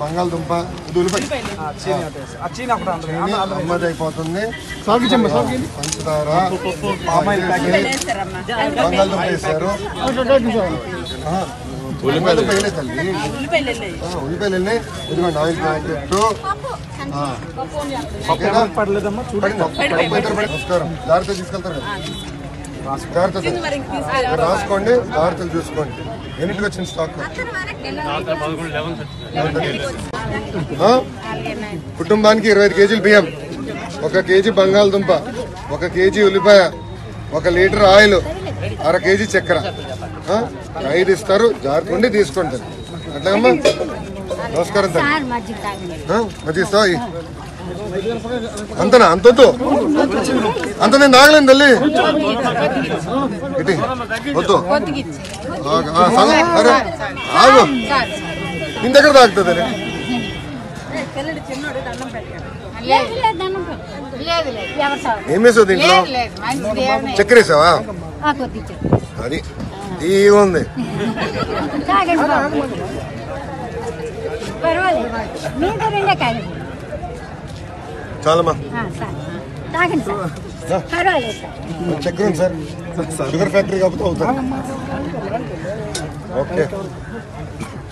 బంగాళదుంప ఇది ఉల్లిపాయ ఆ, చీని ఒకటి వేసి. ఆ చీని ఒకటి అందులో ఇది అందులో అమ్మది అయిపోతుంది సాగిచ్చమ్మ సాగి పంచదార పామాయిల్ ప్యాకెట్ బంగాళదుంప వేసారు ఆ, బంగాళదుంప వేయలేదు తల్లి ఆ, ఉల్లిపాయలు వెళ్ళినాయి ఇదిగోండి ఆయిల్ ప్యాకెట్ ఆ, ఓకేనా పడలేదమ్మా చూడు పడిందా? పప్పు ఇద్దరు పడి- నమస్కారం జాగ్రత్త తీసుకెళ్తారు కదా జాగ్రత్త మీరు రాసుకోండి జాగ్రత్తలు చూసుకోండి ఎన్నింటికి వచ్చింది స్టాక్ ఆ? కుటుంబానికి ఇరవై ఐదు కేజీలు బియ్యం ఒక కేజీ బంగాళదుంప ఒక కేజీ ఉల్లిపాయ ఒక లీటర్ ఆయిల్ అర కేజీ చక్కెర ఆ? ఐదు ఇస్తారు జాగ్రత్త ఉండి తీసుకోండి అట్లాగమ్మా నమస్కారం తల్లి సార్ మజ్జిగ తాగండి ఆ? మంచిగా ఇస్తావా ఇయ్యి. అంతనా అంతొద్దు అంత నేను తాగలేను తల్లి ఇటీ వద్దు ఆగు. ఆ, సగం. అరే ఆగు నీ దగ్గర తాగుతుంది అది. లేదు లేదు దండం పెట్టు. లేదు లేదు ఎవరు సార్ ఏం వేసావు దీంట్లో లేదు మంచిది ఏమీ చక్కెర వేసావా ఆ కొద్ది ఇచ్చేది. అది ఈ ఉంది తాగండి బాబు పర్వాలేదు మీకు రెండే కాదు చాలమ్మా ఆ, సార్ తాగండి సార్ పర్వాలేదు సార్ చక్కెర ఉంది సార్ షుగర్ ఫ్యాక్టరీ కాకపోతే అవుతుంది ఓకే